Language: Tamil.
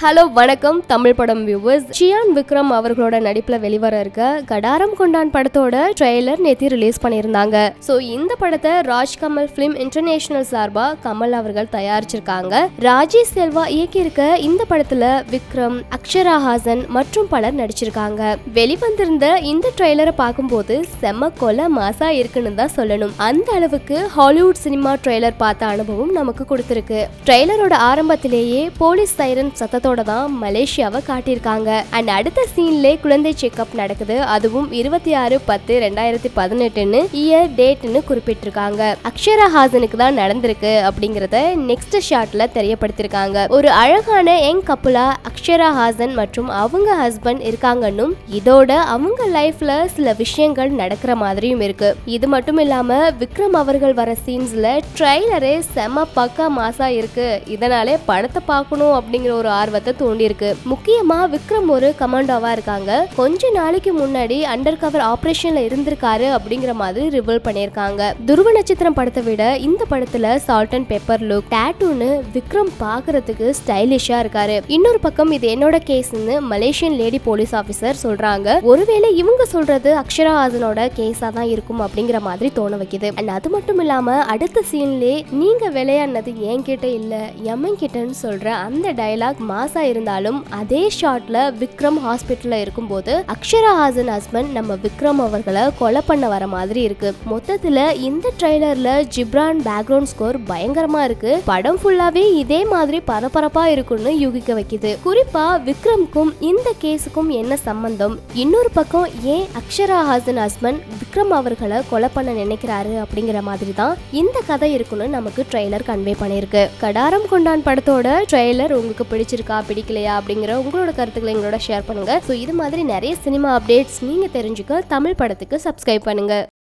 ஹலோ வணக்கம் தமிழ் படம் வியூவர்ஸ் சியான் விக்ரம் அவர்களோட நடிப்புல வெளிவர இருக்க கடாரம் கொண்டான் படத்தோட ட்ரெய்லர் நேத்தி ரிலீஸ் பண்ணியிருந்தாங்க ஸோ இந்த படத்தை ராஜ் கமல் ஃபிலிம் இன்டர்நேஷனல் சார்பா கமல் அவர்கள் தயாரிச்சிருக்காங்க ராஜேஷ் செல்வா இயக்கியிருக்க இந்த படத்துல விக்ரம் அக்ஷரா ஹாசன் மற்றும் பலர் நடிச்சிருக்காங்க வெளிவந்திருந்த இந்த ட்ரெய்லரை பார்க்கும்போது செம்ம கொலை மாசா இருக்குன்னு தான் சொல்லணும் அந்த அளவுக்கு ஹாலிவுட் சினிமா ட்ரெய்லர் பார்த்த அனுபவம் நமக்கு கொடுத்துருக்கு ட்ரெய்லரோட ஆரம்பத்திலேயே போலீஸ் சைரன் சத்தத்தோட தான் மலேசியாவை காட்டியிருக்காங்க அண்ட் அடுத்த சீன்லே குழந்தை செக்அப் நடக்குது அதுவும் இருபத்தி ஆறு பத்து ரெண்டாயிரத்தி பதினெட்டுன்னு இயர் டேட்னு குறிப்பிட்டிருக்காங்க அக்ஷரா ஹாசனுக்கு தான் நடந்திருக்கு அப்படிங்கறத நெக்ஸ்ட் ஷாட்ல தெரியப்படுத்திருக்காங்க ஒரு அழகான யங் கப்புலா அக்ஷரா ஹாசன் மற்றும் அவங்க ஹஸ்பண்ட் இருக்காங்கன்னும் இதோட அவங்க லைஃப்ல சில விஷயங்கள் நடக்கிற மாதிரியும் இருக்கு இது மட்டும் இல்லாம விக்ரம் அவர்கள் வர சீன்ஸ்ல ட்ரைலரே செம பக்கா மாசா இருக்கு இதனாலே படத்தை பார்க்கணும் அப்படிங்கிற ஒரு ஆர்வத்தை தூண்டியிருக்கு முக்கியமா விக்ரம் ஒரு கமாண்டோவா இருக்காங்க கொஞ்ச நாளைக்கு முன்னாடி அண்டர் கவர் ஆபரேஷன்ல இருந்திருக்காரு அப்படிங்கிற மாதிரி ரிவீல் பண்ணியிருக்காங்க துருவ நட்சத்திரம் படத்தை விட இந்த படத்துல சால்ட் அண்ட் பெப்பர் லுக் டேட்டூன்னு விக்ரம் பார்க்கறதுக்கு ஸ்டைலிஷா இருக்காரு இன்னொரு பக்கம் இது என்னோட கேஸ்னு மலேசியன் லேடி போலீஸ் ஆபீசர் சொல்றாங்க ஒருவேளை இவங்க சொல்றது அக்ஷரா ஹாசனோட கேஸா தான் இருக்கும் அப்படிங்கிற மாதிரி தோண வைக்குது அண்ட் அது மட்டும் இல்லாம அடுத்த சீன்லே நீங்க விளையாடினது என் கிட்ட இல்ல எம்மன் கிட்டன்னு சொல்ற அந்த டயலாக் மாசா இருந்தாலும் அதே ஷாட்ல விக்ரம் ஹாஸ்பிட்டல்ல இருக்கும்போது அக்ஷரா ஹாசன் ஹஸ்பண்ட் நம்ம விக்ரம் அவர்களை கொலை பண்ண வர மாதிரி இருக்கு மொத்தத்துல இந்த ட்ரைலர்ல ஜிப்ரான் பேக்ரவுண்ட் ஸ்கோர் பயங்கரமா இருக்கு படம் ஃபுல்லாவே இதே மாதிரி பரபரப்பா இருக்கும்னு யூகிக்க வைக்குது குறிப்பா விக்ரம்க்கும் இந்த கேஸுக்கும் என்ன சம்பந்தம் இன்னொரு பக்கம் ஏன் அக்ஷரா ஹாசன் ஹஸ்பண்ட் விக்ரம் அவர்களை கொலை பண்ண நினைக்கிறாரு அப்படிங்கிற மாதிரி தான் இந்த கதை இருக்குன்னு நமக்கு ட்ரெய்லர் கன்வே பண்ணியிருக்கு கடாரம் கொண்டான் படத்தோட ட்ரெய்லர் உங்களுக்கு பிடிச்சிருக்கா பிடிக்கலையா அப்படிங்கிற உங்களோட கருத்துக்களை எங்களோட ஷேர் பண்ணுங்க ஸோ இது மாதிரி நிறைய சினிமா அப்டேட்ஸ் நீங்க தெரிஞ்சுக்க தமிழ் படத்துக்கு சப்ஸ்கிரைப் பண்ணுங்க